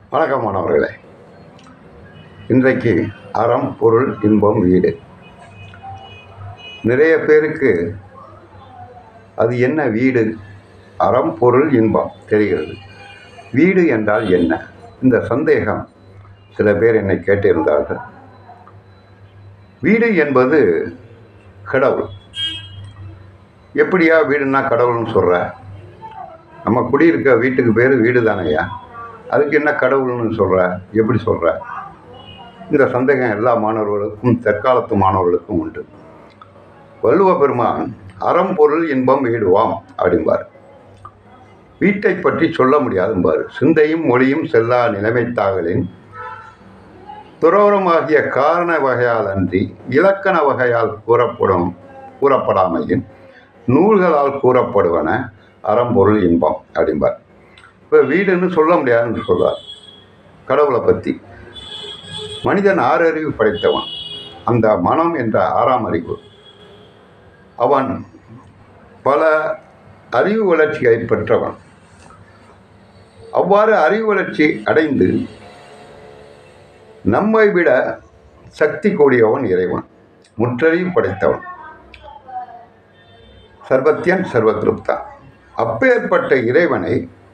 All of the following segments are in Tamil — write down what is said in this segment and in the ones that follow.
வணக்கம் மாணவர்களே இன்றைக்கு அறம் பொருள் இன்பம் வீடு நிறைய பேருக்கு அது என்ன வீடு அறம் பொருள் இன்பம் தெரிகிறது வீடு என்றால் என்ன இந்த சந்தேகம் சில பேர் என்னை கேட்டிருந்தார்கள் வீடு என்பது கடவுள் எப்படியா வீடுன்னா கடவுள்னு சொல்கிற நம்ம குடியிருக்க வீட்டுக்கு பேர் வீடு தானையா அதுக்கு என்ன கடவுள்னு சொல்கிற எப்படி சொல்கிற இந்த சந்தேகம் எல்லா மாணவர்களுக்கும் தற்காலத்து மாணவர்களுக்கும் உண்டு வள்ளுவ பெருமான் அறம் பொருள் இன்பம் வீடுவாம் அப்படிம்பார் வீட்டை பற்றி சொல்ல முடியாதும்பார் சிந்தையும் மொழியும் செல்லா நிலைமைத்தாகலின் துறவரமாகிய காரண வகையால் அன்றி இலக்கண வகையால் கூறப்படும் கூறப்படாமையின் நூல்களால் கூறப்படுவன அறம்பொருள் இன்பம் அப்படிம்பார் இப்போ வீடுன்னு சொல்ல முடியாதுன்னு சொல்றார் கடவுளை பற்றி மனிதன் ஆறு அறிவு படைத்தவன் அந்த மனம் என்ற ஆறாம் அறிவு அவன் பல அறிவு வளர்ச்சியை பெற்றவன் அவ்வாறு அறிவு வளர்ச்சி அடைந்து நம்மை விட சக்தி கூடியவன் இறைவன் முற்றறிவு படைத்தவன் சர்வத்தியன் சர்வத்ருப்தான் அப்பேற்பட்ட இறைவனை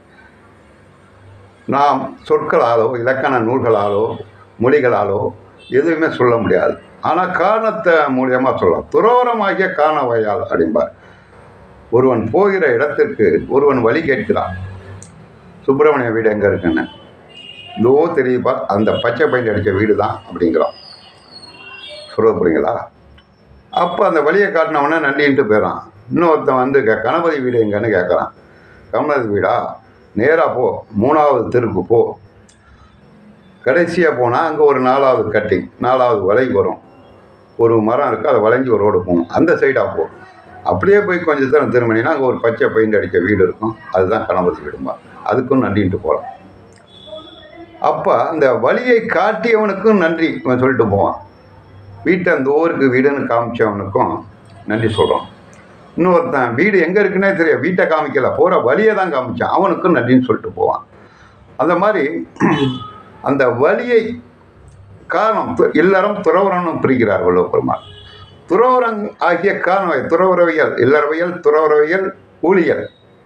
நாம் சொற்களாலோ இலக்கண நூல்களாலோ மொழிகளாலோ எதுவுமே சொல்ல முடியாது ஆனால் காரணத்தை மூலியமாக சொல்லலாம் துரோரமாகிய காரண வகையால் அப்படிம்பார் ஒருவன் போகிற இடத்திற்கு ஒருவன் வழி கேட்கிறான் சுப்பிரமணிய வீடு எங்கே இருக்குன்னு இதோ தெரியுப்பா அந்த பச்சை பெயிண்ட் அடித்த வீடு தான் அப்படிங்கிறான் சொல்ல போகிறீங்களா அப்போ அந்த வழியை காட்டினவனே நன்றின்ட்டு போயிடறான் இன்னொருத்தன் வந்து க- கணபதி வீடு எங்கன்னு கேட்குறான் கணபதி வீடா நேராக போ மூணாவது தெருக்கு போ கடைசியாக போனால் அங்கே ஒரு நாலாவது கட்டிங் நாலாவது வலை வரும் ஒரு மரம் இருக்குது அதை வளைஞ்சி ஒரு ரோடு போகும் அந்த சைடாக போ அப்படியே போய் கொஞ்சம் தூரம் திரும்பினீங்கன்னா அங்கே ஒரு பச்சை பெயிண்ட் அடித்த வீடு இருக்கும் அதுதான் கணபதி வீடும்பா அதுக்கும் நன்றின்ட்டு போகலாம் அப்போ அந்த வழியை காட்டியவனுக்கும் நன்றி இவன் சொல்லிட்டு போவான் வீட்டை அந்த ஊருக்கு வீடுன்னு காமிச்சவனுக்கும் நன்றி சொல்கிறோம் இன்னொருத்தன் வீடு எங்கே இருக்குன்னே தெரியும் வீட்டை காமிக்கல போகிற வழியை தான் காமிச்சான் அவனுக்கும் நன்றின்னு சொல்லிட்டு போவான் அந்த மாதிரி அந்த வழியை காரணம் து- இல்லறம் துறவரம்னு பிரிக்கிறார் வள்ளுவ பெருமாள் துறவரம் ஆகிய காரணம் துறவரவியல் இல்லறவியல் துறவரவியல் ஊழியல்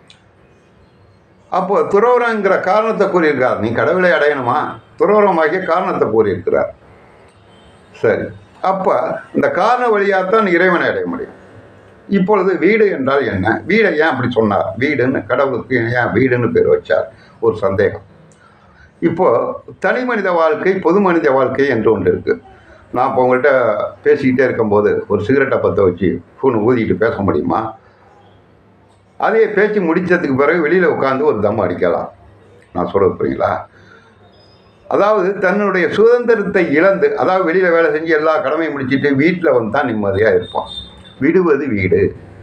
அப்போ துறவரங்கிற காரணத்தை கூறியிருக்கார் நீ கடவுளை அடையணுமா துறவரம் ஆகிய காரணத்தை கூறியிருக்கிறார் சரி அப்போ இந்த காரண வழியாக தான் இறைவனை அடைய முடியும் இப்பொழுது வீடு என்றால் என்ன வீடை ஏன் அப்படி சொன்னார் வீடுன்னு கடவுளுக்கு ஏன் வீடுன்னு பேர் வச்சார் ஒரு சந்தேகம் இப்போ தனி மனித வாழ்க்கை பொது மனித வாழ்க்கை என்று ஒன்று இருக்குது நான் இப்போ உங்கள்கிட்ட பேசிக்கிட்டே இருக்கும்போது ஒரு சிகரெட்டை பற்ற வச்சு ஃபோன் ஊதிட்டு பேச முடியுமா அதே பேச்சு முடித்ததுக்கு பிறகு வெளியில் உட்காந்து ஒரு தம் அடிக்கலாம் நான் சொல்ல புரியுங்களா அதாவது தன்னுடைய சுதந்திரத்தை இழந்து அதாவது வெளியில் வேலை செஞ்சு எல்லா கடமையும் முடிச்சிட்டு வீட்டில் வந்து தான் நிம்மதியாக இருப்பான் விடுவது வீடு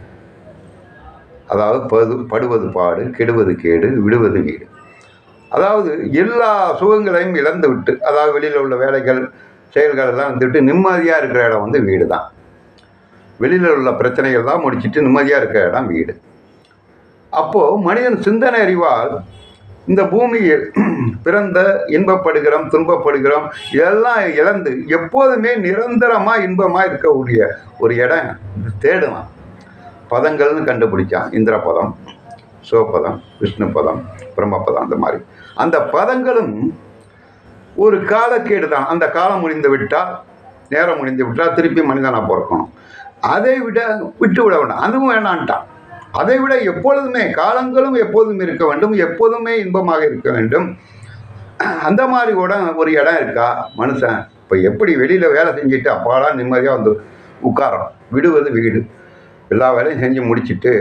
அதாவது பது படுவது பாடு கெடுவது கேடு விடுவது வீடு அதாவது எல்லா சுகங்களையும் இழந்து விட்டு அதாவது வெளியில் உள்ள வேலைகள் செயல்கள் எல்லாம் வந்துவிட்டு நிம்மதியாக இருக்கிற இடம் வந்து வீடு தான் வெளியில் உள்ள பிரச்சனைகள் தான் முடிச்சிட்டு நிம்மதியாக இருக்கிற இடம் வீடு அப்போது மனிதன் சிந்தனை அறிவால் இந்த பூமியில் பிறந்த இன்பப்படுகிறோம் துன்பப்படுகிறோம் இதெல்லாம் இழந்து எப்போதுமே நிரந்தரமாக இன்பமாக இருக்கக்கூடிய ஒரு இடம் தேடுவான் பதங்கள்னு கண்டுபிடிச்சான் இந்திரபதம் சிவபதம் விஷ்ணு பதம் பிரம்மபதம் அந்த மாதிரி அந்த பதங்களும் ஒரு காலக்கேடு தான் அந்த காலம் முடிந்து விட்டால் நேரம் முடிந்து விட்டால் திருப்பி மனிதனாக பிறக்கணும் அதை விட விட்டு விட வேண்டாம் அதுவும் வேணான்ட்டான் அதை விட எப்பொழுதுமே காலங்களும் எப்போதும் இருக்க வேண்டும் எப்போதுமே இன்பமாக இருக்க வேண்டும் அந்த மாதிரி கூட ஒரு இடம் இருக்கா மனுஷன் இப்போ எப்படி வெளியில் வேலை செஞ்சுட்டு அப்பாடா நிம்மதியாக வந்து உட்காரோம் விடுவது வீடு எல்லா வேலையும் செஞ்சு முடிச்சிட்டு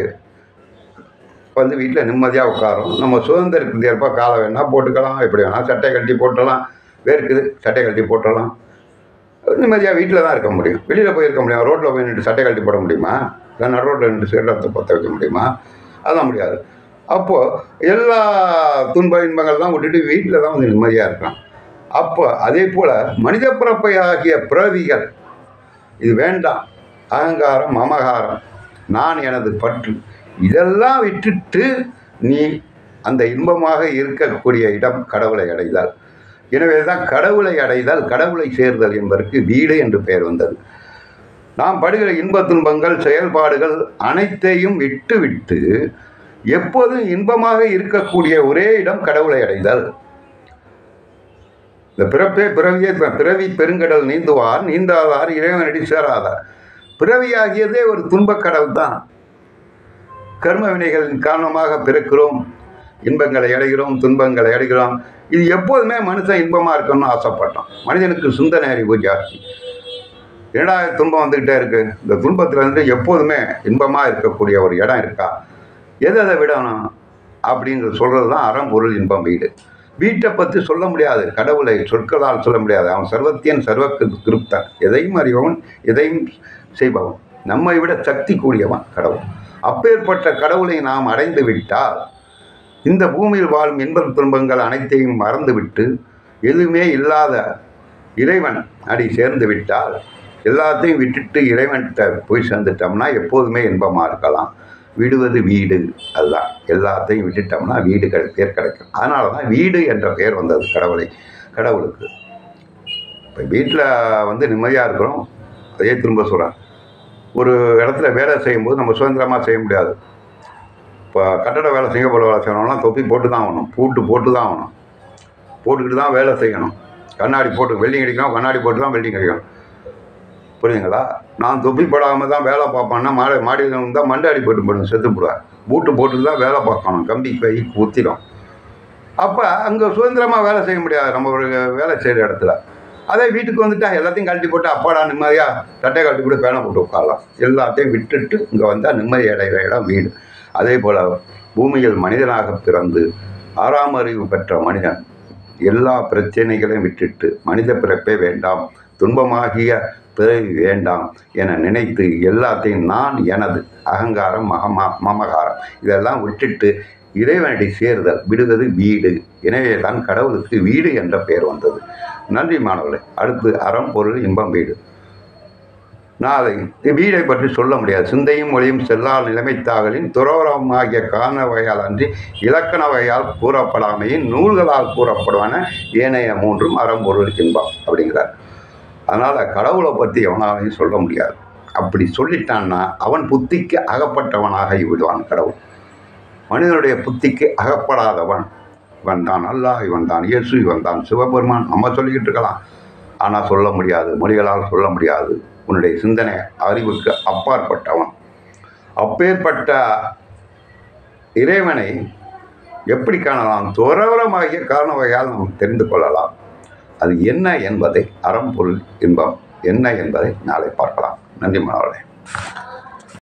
வந்து வீட்டில் நிம்மதியாக உட்காரோம் நம்ம சுதந்திரத்துக்கு ஏற்ப காலை வேணால் போட்டுக்கலாம் எப்படி வேணால் சட்டை கட்டி போட்டலாம் வேர்க்குது சட்டை கட்டி போட்டலாம் நிம்மதியாக வீட்டில் தான் இருக்க முடியும் வெளியில் போய் இருக்க முடியும் ரோட்டில் போய் நின்று சட்டை கழட்டி போட முடியுமா இல்லை நடு ரோட்டில் நின்று சிகரெட்டை பற்ற வைக்க முடியுமா அதெல்லாம் முடியாது அப்போது எல்லா துன்ப இன்பங்கள்லாம் விட்டுட்டு வீட்டில் தான் வந்து நிம்மதியாக இருக்கான் அப்போ அதே போல் மனித பிறப்பை ஆகிய பிறவிகள் இது வேண்டாம் அகங்காரம் மமகாரம் நான் எனது பற்று இதெல்லாம் விட்டுட்டு நீ அந்த இன்பமாக இருக்கக்கூடிய இடம் கடவுளை அடைந்தால் எனவே தான் கடவுளை அடைதல் கடவுளை சேர்தல் என்பதற்கு வீடு என்று பெயர் வந்தது நாம் படுகிற இன்பத் துன்பங்கள் செயல்பாடுகள் அனைத்தையும் விட்டு விட்டு எப்போதும் இன்பமாக இருக்கக்கூடிய ஒரே இடம் கடவுளை அடைதல் இந்த பிறப்பே பிறவியே பிறவி பெருங்கடல் நீந்துவார் நீந்தாதார் இறைவனடி சேராதார் பிறவியாகியதே ஒரு துன்பக் கடல் தான் கர்ம வினைகளின் காரணமாக பிறக்கிறோம் இன்பங்களை அடைகிறோம் துன்பங்களை அடைகிறோம் இது எப்போதுமே மனுஷன் இன்பமாக இருக்கணும்னு ஆசைப்பட்டோம் மனிதனுக்கு சிந்தனை அறிவு ஜாஸ்தி என்னடா துன்பம் வந்துக்கிட்டே இருக்கு இந்த துன்பத்தில் இருந்து எப்போதுமே இன்பமாக இருக்கக்கூடிய ஒரு இடம் இருக்கா எதை எதை விடணும் அப்படின்னு சொல்கிறது தான் அறம் பொருள் இன்பம் வீடு வீட்டை பற்றி சொல்ல முடியாது கடவுளை சொற்களால் சொல்ல முடியாது அவன் சர்வத்தியன் சர்வ திருப்தன் எதையும் அறிபவன் எதையும் செய்பவன் நம்மை விட சக்தி கூடியவன் கடவுள் அப்பேற்பட்ட கடவுளை நாம் அடைந்து விட்டால் இந்த பூமியில் வாழும் இன்பத் துன்பங்கள் அனைத்தையும் மறந்துவிட்டு எதுவுமே இல்லாத இறைவன் அடி சேர்ந்து விட்டால் எல்லாத்தையும் விட்டுட்டு இறைவன்கிட்ட போய் சேர்ந்துட்டோம்னா எப்போதுமே இன்பமாக இருக்கலாம் விடுவது வீடு அதுதான் எல்லாத்தையும் விட்டுட்டோம்னா வீடு கிடை பேர் கிடைக்கும் அதனால தான் வீடு என்ற பெயர் வந்தது கடவுளை கடவுளுக்கு இப்போ வீட்டில் வந்து நிம்மதியாக இருக்கிறோம் அதே திரும்ப சொல்கிறேன் ஒரு இடத்துல வேலை செய்யும்போது நம்ம சுதந்திரமாக செய்ய முடியாது இப்போ கட்டட வேலை சிங்கப்பூர் வேலை செய்யணும்னா தொப்பி போட்டு தான் ஆகணும் பூட்டு போட்டு தான் ஆகணும் போட்டுக்கிட்டு தான் வேலை செய்யணும் கண்ணாடி போட்டு வெல்டிங் அடிக்கணும் கண்ணாடி போட்டு தான் வெல்டிங் அடிக்கணும் புரியுதுங்களா நான் தொப்பி போடாமல் தான் வேலை பார்ப்பேன்னா மாடி மாடியில் இருந்தால் மண்டாடி போட்டு போடுவேன் செத்து போடுவேன் பூட்டு போட்டு தான் வேலை பார்க்கணும் கம்பி கை குத்திடும் அப்போ அங்கே சுதந்திரமாக வேலை செய்ய முடியாது நம்ம ஒரு வேலை செய்கிற இடத்துல அதே வீட்டுக்கு வந்துட்டா எல்லாத்தையும் கழட்டி போட்டு அப்பாடா நிம்மதியாக சட்டை கழட்டி போட்டு பேனை போட்டு உட்காரலாம் எல்லாத்தையும் விட்டுட்டு இங்கே வந்தால் நிம்மதி அடைகிற இடம் வீடு அதே போல் பூமியில் மனிதனாக பிறந்து ஆறாம் அறிவு பெற்ற மனிதன் எல்லா பிரச்சனைகளையும் விட்டுட்டு மனித பிறப்பே வேண்டாம் துன்பமாகிய பிறவி வேண்டாம் என நினைத்து எல்லாத்தையும் நான் எனது அகங்காரம் மகமா மமகாரம் இதெல்லாம் விட்டுட்டு இறைவனடி சேர்தல் விடுவது வீடு எனவே தான் கடவுளுக்கு வீடு என்ற பெயர் வந்தது நன்றி மாணவர்களே அடுத்து அறம் பொருள் இன்பம் வீடு நான் அதை வீடை பற்றி சொல்ல முடியாது சிந்தையும் மொழியும் செல்லால் நிலைமைத்தாகலின் துறவரமாகிய காரண வகையால் அன்றி இலக்கண வகையால் கூறப்படாமையின் நூல்களால் கூறப்படுவன ஏனைய மூன்றும் அறம் பொருள் இன்பம் அப்படிங்கிறார் அதனால் கடவுளை பற்றி எவனாலையும் சொல்ல முடியாது அப்படி சொல்லிட்டான்னா அவன் புத்திக்கு அகப்பட்டவனாக விடுவான் கடவுள் மனிதனுடைய புத்திக்கு அகப்படாதவன் இவன் தான் அல்லாஹ் இவன் தான் இயேசு இவன் தான் சிவபெருமான் நம்ம சொல்லிக்கிட்டு இருக்கலாம் ஆனால் சொல்ல முடியாது மொழிகளால் சொல்ல முடியாது உன்னுடைய சிந்தனை அறிவுக்கு அப்பாற்பட்டவன் அப்பேற்பட்ட இறைவனை எப்படி காணலாம் துறவரமாகிய காரண வகையால் நாம் தெரிந்து கொள்ளலாம் அது என்ன என்பதை அறம் பொருள் இன்பம் என்ன என்பதை நாளை பார்க்கலாம் நன்றி மாணவர்களே